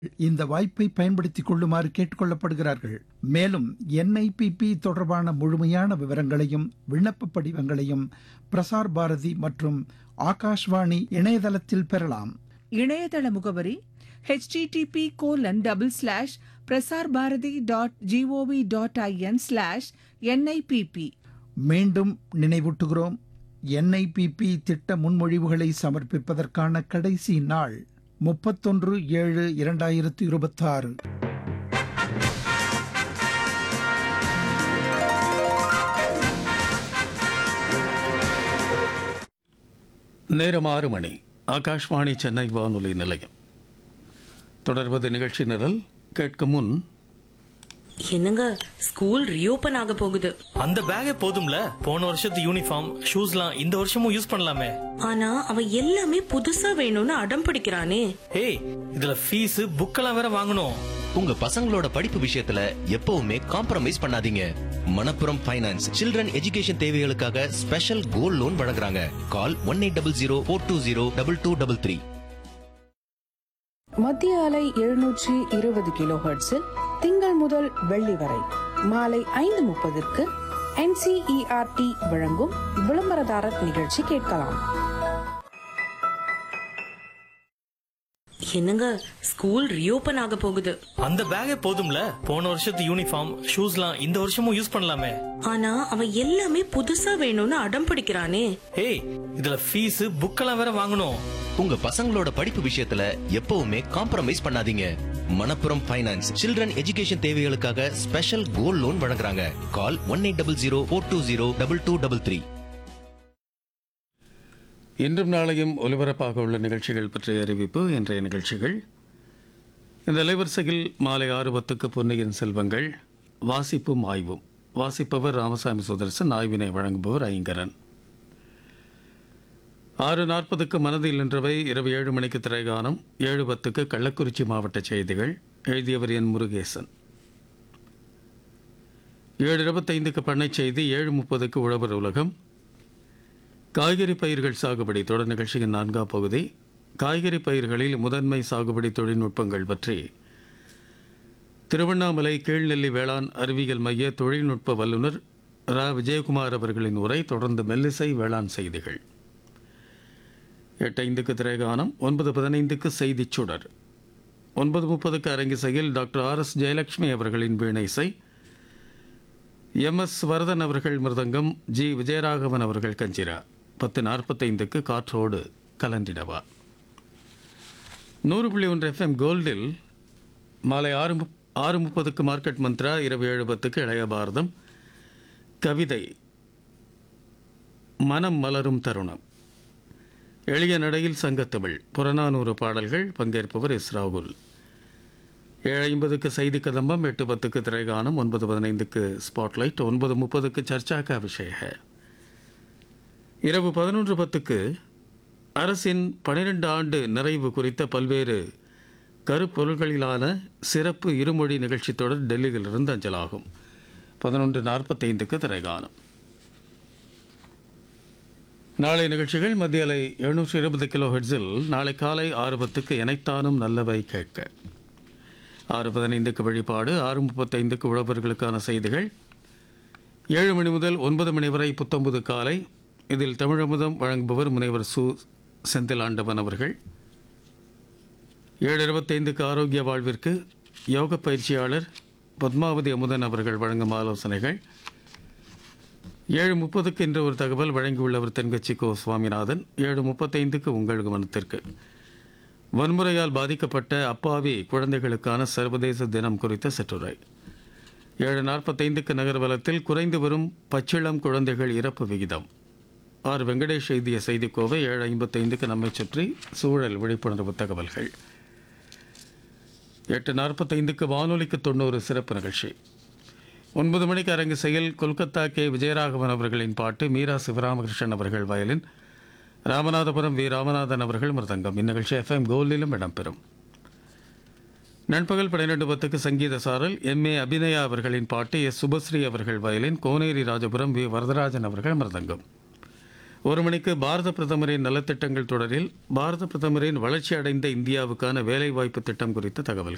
இந்த வாய்ப்பை பயன்படுத்திக் கொள்ளுமாறு கேட்டுக்கொள்ளப்படுகிறார்கள் மேலும் என்ஐபிபி தொடர்பான முழுமையான விவரங்களையும் விண்ணப்ப படிவங்களையும் பிரசார் பாரதி மற்றும் ஆகாஷ்வாணி இணையதளத்தில் பெறலாம் இணையதள முகவரி http colon double slash Prasar Bharati dot G O V dot I N slash N I B B மீண்டும் நினைவூட்டுகிறோம் என்ஐபிபி திட்ட முன்மொழிவுகளை சமர்ப்பிப்பதற்கான கடைசி நாள் முப்பத்தொன்று ஏழு இரண்டாயிரத்து இருபத்தாறு நேரம் ஆறு மணி ஆகாஷ்வாணி சென்னை வானொலி நிலையம் தொடர்வது நிகழ்ச்சி நிரல் கேட்க முன் என்னங்க ஸ்கூல் ரீஓபன் ஆக போகுது அந்த பேக்கே போதும்ல போன வருஷத்து யூனிஃபார்ம் ஷூஸ்லாம் இந்த வருஷமும் யூஸ் பண்ணலாமே ஆனா அவன் எல்லாமே புதுசா வேணும்னு அடம் பிடிக்கிறானே ஏய் இதுல ஃபீஸ் புக்கெல்லாம் வேற வாங்கணும் உங்க பசங்களோட படிப்பு விஷயத்துல எப்பவுமே காம்ப்ரமைஸ் பண்ணாதீங்க மணப்புரம் ஃபைனான்ஸ் சில்ட்ரன் எஜுகேஷன் தேவைகளுக்காக ஸ்பெஷல் கோல்ட் லோன் வழங்குறாங்க call one eight double zero four two zero double two double three மத்திய அலை எழுநூற்றி இருபது கிலோ ஹெர்ட்ஸில் திங்கள் முதல் வெள்ளி வரை மாலை ஐந்து முப்பதுக்கு என்சிஇஆர்டி வழங்கும் விளம்பரதாரர் நிகழ்ச்சி கேட்கலாம் என்னங்க ஸ்கூல் ரீஓபன் ஆக போகுது அந்த பேக்கே போதும்ல போன வருஷத்து யூனிஃபார்ம் ஷூஸ்லாம் இந்த வருஷமும் யூஸ் பண்ணலாமே ஆனா அவன் எல்லாமே புதுசா வேணும்னு அடம் பிடிக்கிறானே ஏய் இதுல ஃபீஸ் புக்கெல்லாம் வேற வாங்கணும் உங்க பசங்களோட படிப்பு விஷயத்துல எப்பவுமே காம்ப்ரமைஸ் பண்ணாதீங்க மணப்புரம் ஃபைனான்ஸ் சில்ட்ரன் எஜுகேஷன் தேவைகளுக்காக ஸ்பெஷல் கோல்ட் லோன் வழங்குறாங்க call one eight double zero four two zero double two double three இன்றும் நாளையும் ஒலிபரப்பாக உள்ள நிகழ்ச்சிகள் பற்றிய அறிவிப்பு இன்றைய நிகழ்ச்சிகள் இந்த அலைவரிசையில் மாலை ஆறு பத்துக்கு பொன்னியின் செல்வங்கள் வாசிப்பும் ஆய்வும் வாசிப்பவர் ராமசாமி சுதர்சன் ஆய்வினை வழங்குபவர் ஐங்கரன் ஆறு நாற்பதுக்கு மனதில் நின்றவை இரவு ஏழு மணிக்கு திரைகானம் ஏழு பத்துக்கு கள்ளக்குறிச்சி மாவட்ட செய்திகள் எழுதியவர் என் முருகேசன் ஏழு இருபத்தைந்துக்கு பண்ணை செய்தி ஏழு முப்பதுக்கு உழவர் உலகம் காய்கறி பயிர்கள் சாகுபடி தொடர் நிகழ்ச்சியின் நான்காம் பகுதி காய்கறி பயிர்களில் முதன்மை சாகுபடி தொழில்நுட்பங்கள் பற்றி திருவண்ணாமலை கீழ்நெல்லி வேளாண் அறிவியல் மைய தொழில்நுட்ப வல்லுநர் ரா விஜயகுமார் அவர்களின் உரை தொடர்ந்து மெல்லிசை வேளாண் செய்திகள் எட்டு ஐந்துக்கு திரைகானம் ஒன்பது பதினைந்துக்கு செய்திச் சுடர் ஒன்பது முப்பதுக்கு அரங்கிசையில் டாக்டர் ஆர் எஸ் ஜெயலட்சுமி அவர்களின் வீணை இசை எம் எஸ் வரதன் அவர்கள் மிருதங்கம் ஜி விஜயராகவன் அவர்கள் கஞ்சிரா பத்து நாற்பத்தைந்துக்கு காற்றோடு கலந்திடவா நூறு புள்ளி ஒன்று எஃப்எம் கோல்டில் மாலை ஆறு முப் ஆறு முப்பதுக்கு மார்க்கெட் மந்த்ரா இரவு ஏழு பத்துக்கு இளைய பாரதம் கவிதை மனம் மலரும் தருணம் எளிய நடையில் சங்கத்தமிழ் புறநானூறு பாடல்கள் பங்கேற்பவர் எஸ் ராகுல் ஏழு ஐம்பதுக்கு செய்தி கதம்பம் எட்டு பத்துக்கு திரைகானம் ஒன்பது பதினைந்துக்கு ஸ்பாட்லைட் ஒன்பது முப்பதுக்கு சர்ச்சாக்கா விஷய இரவு பதினொன்று பத்துக்கு அரசின் பனிரெண்டு ஆண்டு நிறைவு குறித்த பல்வேறு கருப்பொருள்களிலான சிறப்பு இருமொழி நிகழ்ச்சி தொடர் டெல்லியிலிருந்து அஞ்சலாகும் பதினொன்று நாற்பத்தைந்துக்கு திரைகானம் நாளை நிகழ்ச்சிகள் மத்திய அலை எழுநூற்றி இருபது கிலோ ஹெட்ஸில் நாளை காலை ஆறு பத்துக்கு இணைத்தானும் நல்லவை கேட்க ஆறு பதினைந்துக்கு வழிபாடு ஆறு முப்பத்தைந்துக்கு உழவர்களுக்கான செய்திகள் ஏழு மணி முதல் ஒன்பது மணி வரை புத்தொன்பது காலை இதில் தமிழமுதம் வழங்குபவர் முனைவர் சு செந்தில் ஆண்டவன் அவர்கள் ஏழு இருபத்தைந்துக்கு ஆரோக்கிய வாழ்விற்கு யோக பயிற்சியாளர் பத்மாவதி அமுதன் அவர்கள் வழங்கும் ஆலோசனைகள் ஏழு முப்பதுக்கு இன்று ஒரு தகவல் வழங்கியுள்ளவர் தென்கட்சி கோ சுவாமிநாதன் ஏழு முப்பத்தைந்துக்கு உங்கள் கவனத்திற்கு வன்முறையால் பாதிக்கப்பட்ட அப்பாவி குழந்தைகளுக்கான சர்வதேச தினம் குறித்த சிற்றுரை ஏழு நாற்பத்தைந்துக்கு நகர்வலத்தில் குறைந்து வரும் பச்சிளம் குழந்தைகள் இறப்பு விகிதம் ஆர் வெங்கடேஷ் எழுதிய செய்திக்கோவை ஏழு ஐம்பத்தைந்துக்கு நம்மை சுற்றி சூழல் விழிப்புணர்வு தகவல்கள் எட்டு நாற்பத்தைந்துக்கு வானொலிக்கு தொண்ணூறு சிறப்பு நிகழ்ச்சி ஒன்பது மணிக்கு அரங்கு செயல் கொல்கத்தா கே விஜயராகவன் அவர்களின் பாட்டு மீரா சிவராமகிருஷ்ணன் அவர்கள் வயலின் ராமநாதபுரம் வி ராமநாதன் அவர்கள் மிருதங்கம் இந்நிகழ்ச்சி எஃப்எம் கோலிலும் இடம்பெறும் நண்பகல் பன்னிரெண்டு பத்துக்கு சங்கீத சாரல் எம் ஏ அபிநயா அவர்களின் பாட்டு எஸ் சுபஸ்ரீ அவர்கள் வயலின் கோனேரி ராஜபுரம் வி வரதராஜன் அவர்கள் மிருதங்கம் ஒரு மணிக்கு பாரத பிரதமரின் நலத்திட்டங்கள் தொடரில் பாரத பிரதமரின் வளர்ச்சி அடைந்த இந்தியாவுக்கான வேலைவாய்ப்பு திட்டம் குறித்த தகவல்கள்